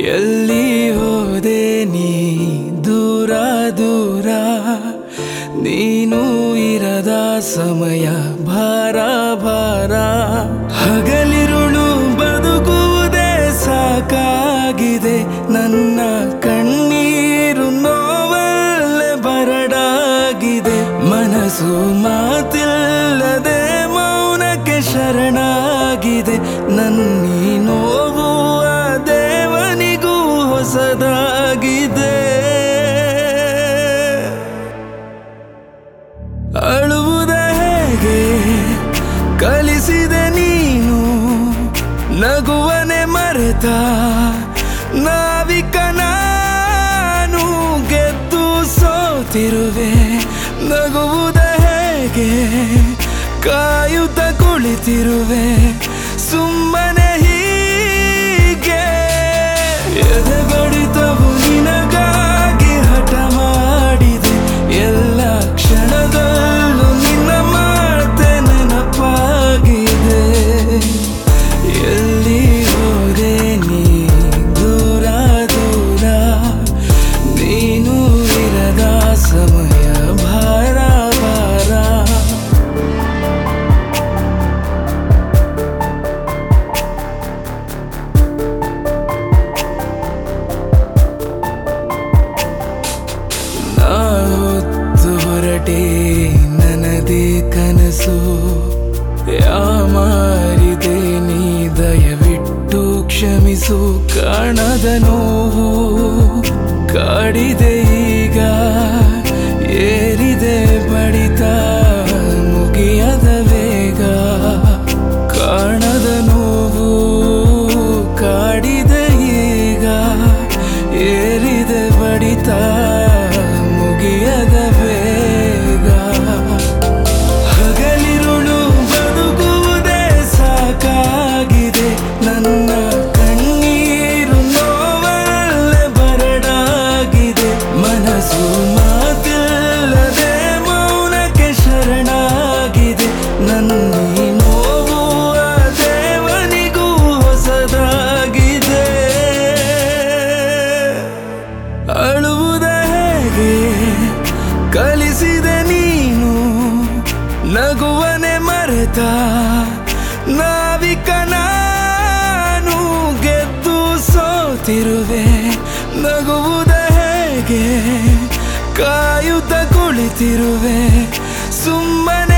ಎಲ್ಲಿ ಹೋದೆ ನೀ ದೂರ ದೂರ ನೀನು ಇರದ ಸಮಯ ಭಾರ ಭಾರ ಹಗಲಿರುಳು ಬದುಕುವುದೇ ಸಾಕಾಗಿದೆ ನನ್ನ ಕಣ್ಣೀರು ನೋವಲ್ಲೇ ಬರಡಾಗಿದೆ ಮನಸ್ಸು ಮಾತಿಲ್ಲದೆ ಮೌನಕ್ಕೆ ಶರಣಾಗಿದೆ ನನ್ನೀ ನೋವು ಆ ದೇವನಿಗೂ ಹೊಸದಾಗಿದೆ ಅಳುವುದ ಹೇಗೆ ಕಲಿಸಿದೆ ನೀನು ನಗುವನೆ ಮರೆತ ನಾವಿಕ ನಾನು ಗೆದ್ದು ಸೋತಿರುವೆ ನಗುವುದ ಹೇಗೆ ಕಾಯುತ್ತ ಕುಳಿತಿರುವೆ ಸುಮ್ಮನೆ ಹೀಗೆ ಎದೆ ಬಡಿತವು ನಿನಗಾಗಿ ಹಠ ಮಾಡಿದೆ ಎಲ್ಲ ಕ್ಷಣದಲ್ಲೂ ನಿನ್ನ ಮಾತೆ ನೆನಪಾಗಿದೆ ಎಲ್ಲಿ ಹೋದೆ ನೀ ದೂರ ದೂರ ನೀನು ಇರದ ಸಮಯ ಭಾರ ಭಾರ ನಾ ಹೊತ್ತು ಹೊರಟೆ ನನದೇ ಕನಸು ಯಾಮಾರಿದೆ ನೀ ದಯವಿಟ್ಟು ಕ್ಷಮಿಸು ಕಾಣದ ನೋವು ಕಾಡಿದೆ ಈಗ ಏರಿದೆ ಬಡಿತ ಮುಗಿಯದ ವೇಗ ಕಾಣದ ನೋವು ಕಾಡಿದೆ ಈಗ ಏರಿದೆ ಬಡಿತ ಮುಗಿಯದ ಬೇಗ ಹಗಲಿರುಳು ಬದುಕುವುದೇ ಸಾಕಾಗಿದೆ ನನ್ನ ಕಣ್ಣೀರು ನೋವಲ್ಲೇ ಬರಡಾಗಿದೆ ಮನಸ್ಸು ಮಾತಿಲ್ಲದೆ ಮೌನಕ್ಕೆ ಶರಣಾಗಿದೆ ನನ್ನೀ ನೋವು ಆ ದೇವನಿಗೂ ಹೊಸದಾಗಿದೆ ಅಳುವುದ ಹೇಗೆ ಕಲಿಸಿದೆ ನೀನು ನಗುವನೆ ಮರೆತ ನಾವಿಕ ನಾನು ಗೆದ್ದು ಸೋತಿರುವೆ ನಗುವುದ ಹೇಗೆ ಕಾಯುತ್ತ ಕುಳಿತಿರುವೆ ಸುಮ್ಮನೆ